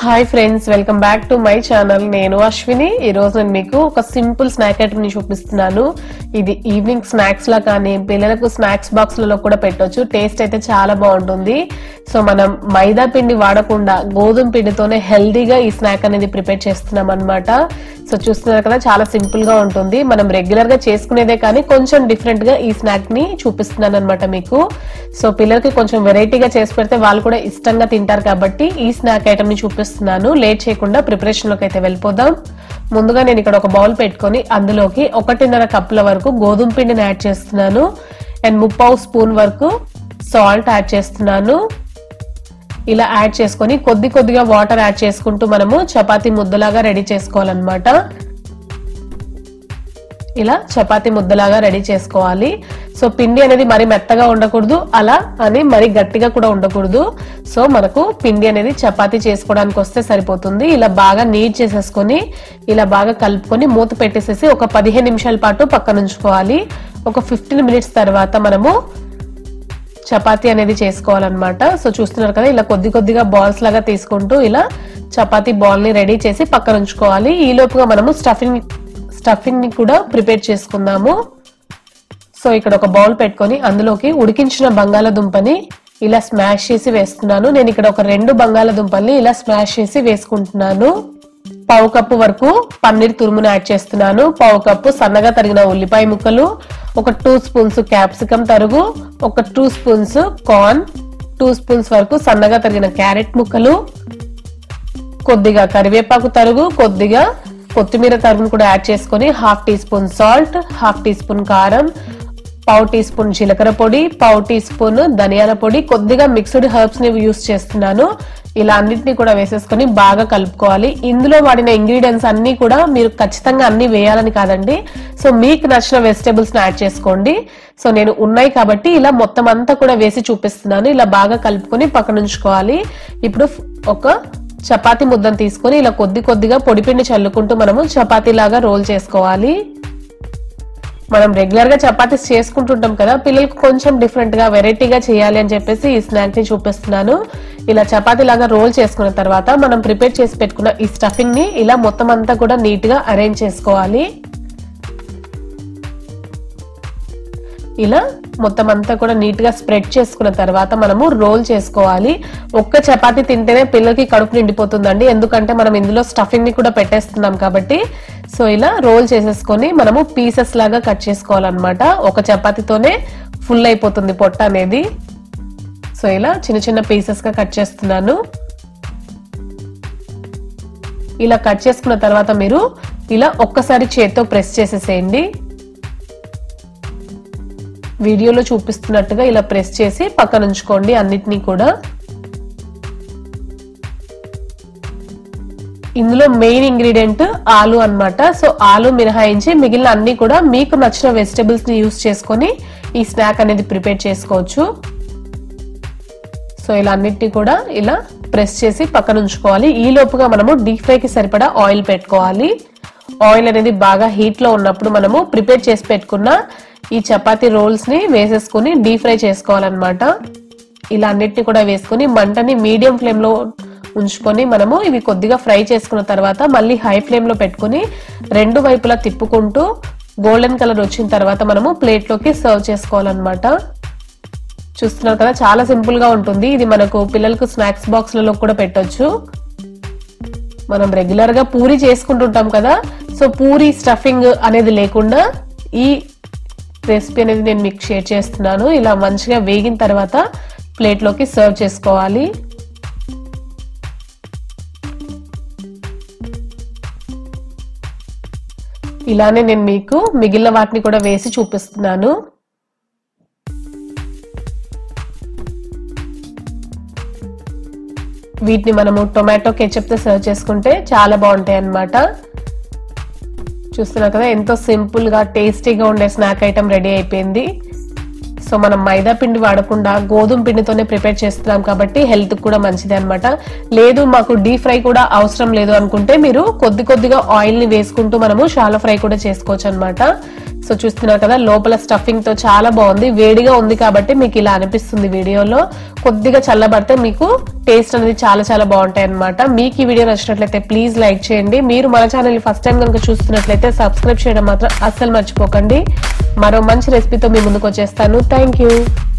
hi friends welcome back to my channel నేను అశ్విని ఈ రోజు నేను మీకు ఒక సింపుల్ స్నాక్ ఐటమ్ ని చూపిస్తున్నాను ఇది ఈవినింగ్ స్నాక్స్ లా కానీ పిల్లలకు స్నాక్స్ బాక్స్ లలో కూడా పెట్టొచ్చు టేస్ట్ అయితే చాలా బాగుంటుంది సో మనం మైదా పిండి వాడకుండా గోధుమ పిండితోనే హెల్దీగా ఈ స్నాక్ అనేది ప్రిపేర్ చేస్తున్నాం అనమాట సో చూస్తున్నారు కదా చాలా సింపుల్ గా ఉంటుంది మనం రెగ్యులర్ గా చేసుకునేదే కానీ కొంచెం డిఫరెంట్ గా ఈ స్నాక్ ని చూపిస్తున్నాను అనమాట మీకు సో పిల్లలకి కొంచెం వెరైటీగా చేసి పెడితే వాళ్ళు కూడా ఇష్టంగా తింటారు కాబట్టి ఈ స్నాక్ ఐటమ్ ని చూపిస్తున్నాను లేట్ చేయకుండా ప్రిపరేషన్ లోకి అయితే వెళ్ళిపోదాం ముందుగా నేను ఇక్కడ ఒక బౌల్ పెట్టుకొని అందులోకి ఒకటిన్నర కప్పుల వరకు గోధుమ పిండిని యాడ్ చేస్తున్నాను అండ్ ముప్పావు స్పూన్ వరకు సాల్ట్ యాడ్ చేస్తున్నాను ఇలా యాడ్ చేసుకొని కొద్ది కొద్దిగా వాటర్ యాడ్ చేసుకుంటూ మనము చపాతీ ముద్దలాగా రెడీ చేసుకోవాలన్నమాట ఇలా చపాతి ముద్దలాగా రెడీ చేసుకోవాలి సో పిండి అనేది మరి మెత్తగా ఉండకూడదు అలా అని మరి గట్టిగా కూడా ఉండకూడదు సో మనకు పిండి అనేది చపాతి చేసుకోవడానికి వస్తే సరిపోతుంది ఇలా బాగా నీట్ చేసేసుకొని ఇలా బాగా కలుపుకొని మూత పెట్టేసేసి ఒక పదిహేను నిమిషాల పాటు పక్కన ఉంచుకోవాలి ఒక ఫిఫ్టీన్ మినిట్స్ తర్వాత మనము చపాతీ అనేది చేసుకోవాలన్నమాట సో చూస్తున్నారు కదా ఇలా కొద్ది కొద్దిగా బాల్స్ లాగా తీసుకుంటూ ఇలా చపాతీ బాల్ ని రెడీ చేసి పక్కన ఉంచుకోవాలి ఈ లోపుగా మనము స్టఫింగ్ స్టఫింగ్ ని కూడా ప్రిపేర్ చేసుకుందాము సో ఇక్కడ ఒక బౌల్ పెట్టుకొని అందులోకి ఉడికించిన బంగాళదుంపని ఇలా స్మాష్ చేసి వేస్తున్నాను నేను ఇక్కడ ఒక రెండు బంగాళదుంపల్ని ఇలా స్మాష్ చేసి వేసుకుంటున్నాను పావు కప్పు వరకు పన్నీర్ తురుమును యాడ్ చేస్తున్నాను పావు కప్పు సన్నగా తరిగిన ఉల్లిపాయ ముక్కలు ఒక టూ స్పూన్స్ క్యాప్సికం తరుగు ఒక two spoons corn two spoons వరకు సన్నగా తరిగిన క్యారెట్ ముక్కలు కొద్దిగా కరివేపాకు తరుగు కొద్దిగా కొత్తిమీర తరుగును కూడా యాడ్ చేసుకొని half teaspoon salt half teaspoon కారం పావు టీ స్పూన్ జీలకర్ర పొడి పావు టీ స్పూన్ ధనియాల పొడి కొద్దిగా మిక్స్డ్ హెర్బ్స్ ని యూస్ చేస్తున్నాను ఇలా అన్నిటిని కూడా వేసేసుకొని బాగా కలుపుకోవాలి ఇందులో వాడిన ఇంగ్రీడియంట్స్ అన్ని కూడా మీరు ఖచ్చితంగా అన్ని వేయాలని కాదండి సో మీకు నచ్చిన వెజిటేబుల్స్ ని యాడ్ చేసుకోండి సో నేను ఉన్నాయి కాబట్టి ఇలా మొత్తం అంతా కూడా వేసి చూపిస్తున్నాను ఇలా బాగా కలుపుకొని పక్కన ఉంచుకోవాలి ఇప్పుడు ఒక చపాతీ ముద్దను తీసుకొని ఇలా కొద్ది కొద్దిగా పొడిపిండి చల్లుకుంటూ మనము చపాతీ లాగా రోల్ చేసుకోవాలి మనం రెగ్యులర్ గా చపాతీస్ చేసుకుంటుంటాం కదా పిల్లలకు కొంచెం డిఫరెంట్ గా వెరైటీగా చేయాలి అని చెప్పేసి ఈ స్నాక్ ని చూపిస్తున్నాను ఇలా చపాతీ లాగా రోల్ చేసుకున్న తర్వాత మనం ప్రిపేర్ చేసి పెట్టుకున్న ఈ స్టఫింగ్ ని ఇలా మొత్తం అంతా కూడా నీట్ గా అరేంజ్ చేసుకోవాలి ఇలా మొత్తం అంతా కూడా నీట్ గా స్ప్రెడ్ చేసుకున్న తర్వాత మనము రోల్ చేసుకోవాలి ఒక్క చపాతీ తింటేనే పిల్లలకి కడుపు నిండిపోతుందండి ఎందుకంటే మనం ఇందులో స్టఫింగ్ ని కూడా పెట్టేస్తున్నాం కాబట్టి సో ఇలా రోల్ చేసేసుకొని మనము పీసెస్ లాగా కట్ చేసుకోవాలన్నమాట ఒక చపాతీతోనే ఫుల్ అయిపోతుంది పొట్ట అనేది సో ఇలా చిన్న చిన్న పీసెస్ గా కట్ చేస్తున్నాను ఇలా కట్ చేసుకున్న తర్వాత మీరు ఇలా ఒక్కసారి చేత్తో ప్రెస్ చేసేసేయండి వీడియోలో చూపిస్తున్నట్టుగా ఇలా ప్రెస్ చేసి పక్కన ఉంచుకోండి అన్నిటినీ కూడా ఇందులో మెయిన్ ఇంగ్రీడియంట్ ఆలు అన్నమాట సో ఆలు మినహాయించి మిగిలిన అన్ని కూడా మీకు నచ్చిన వెజిటబుల్స్ ని యూస్ చేసుకొని ఈ స్నాక్ అనేది ప్రిపేర్ చేసుకోవచ్చు సో ఇలా అన్నిటినీ కూడా ఇలా ప్రెస్ చేసి పక్కన ఉంచుకోవాలి ఈ లోపుగా మనము డీప్ ఫ్రై కి సరిపడా ఆయిల్ పెట్టుకోవాలి ఆయిల్ అనేది బాగా హీట్ లో ఉన్నప్పుడు మనము ప్రిపేర్ చేసి పెట్టుకున్న ఈ చపాతీ రోల్స్ ని వేసేసుకుని డీప్ ఫ్రై చేసుకోవాలన్నమాట ఇలా అన్నిటిని కూడా వేసుకుని మంటని మీడియం ఫ్లేమ్ లో ఉంచుకొని మనము ఇవి కొద్దిగా ఫ్రై చేసుకున్న తర్వాత మళ్ళీ హై ఫ్లేమ్ లో పెట్టుకుని రెండు వైపులా తిప్పుకుంటూ గోల్డెన్ కలర్ వచ్చిన తర్వాత మనము ప్లేట్ లోకి సర్వ్ చేసుకోవాలన్నమాట చూస్తున్నారు కదా చాలా సింపుల్ గా ఉంటుంది ఇది మనకు పిల్లలకు స్నాక్స్ బాక్స్ లలో కూడా పెట్టొచ్చు మనం రెగ్యులర్ గా పూరి చేసుకుంటుంటాం కదా సో పూరి స్టఫింగ్ అనేది లేకుండా ఈ రెసిపీ అనేది నేను మీకు షేర్ చేస్తున్నాను ఇలా మంచిగా వేగిన తర్వాత ప్లేట్ లోకి సర్వ్ చేసుకోవాలి ఇలానే నేను మీకు మిగిలిన వాటిని కూడా వేసి చూపిస్తున్నాను వీటిని మనము టొమాటో కెచప్ తో సర్వ్ చేసుకుంటే చాలా బాగుంటాయి అన్నమాట చూస్తున్నారు కదా ఎంతో సింపుల్ గా టేస్టీగా ఉండే స్నాక్ ఐటమ్ రెడీ అయిపోయింది సో సో మనం మైదా పిండి వాడకుండా గోధుమ పిండితోనే ప్రిపేర్ చేస్తున్నాం కాబట్టి హెల్త్ కూడా మంచిది అనమాట లేదు మాకు డీప్ ఫ్రై కూడా అవసరం లేదు అనుకుంటే మీరు కొద్ది కొద్దిగా ఆయిల్ ని వేసుకుంటూ మనము షాలో ఫ్రై కూడా చేసుకోవచ్చు అనమాట సో చూస్తున్నారు కదా లోపల స్టఫింగ్ తో చాలా బాగుంది వేడిగా ఉంది కాబట్టి మీకు ఇలా అనిపిస్తుంది వీడియోలో కొద్దిగా చల్లబడితే మీకు టేస్ట్ అనేది చాలా చాలా బాగుంటాయి అనమాట మీకు ఈ వీడియో నచ్చినట్లయితే ప్లీజ్ లైక్ చేయండి మీరు మన ఛానల్ ఫస్ట్ టైం కనుక చూస్తున్నట్లయితే సబ్స్క్రైబ్ చేయడం మాత్రం అస్సలు మర్చిపోకండి మరో మంచి రెసిపీతో మీ ముందుకు వచ్చేస్తాను థ్యాంక్ యూ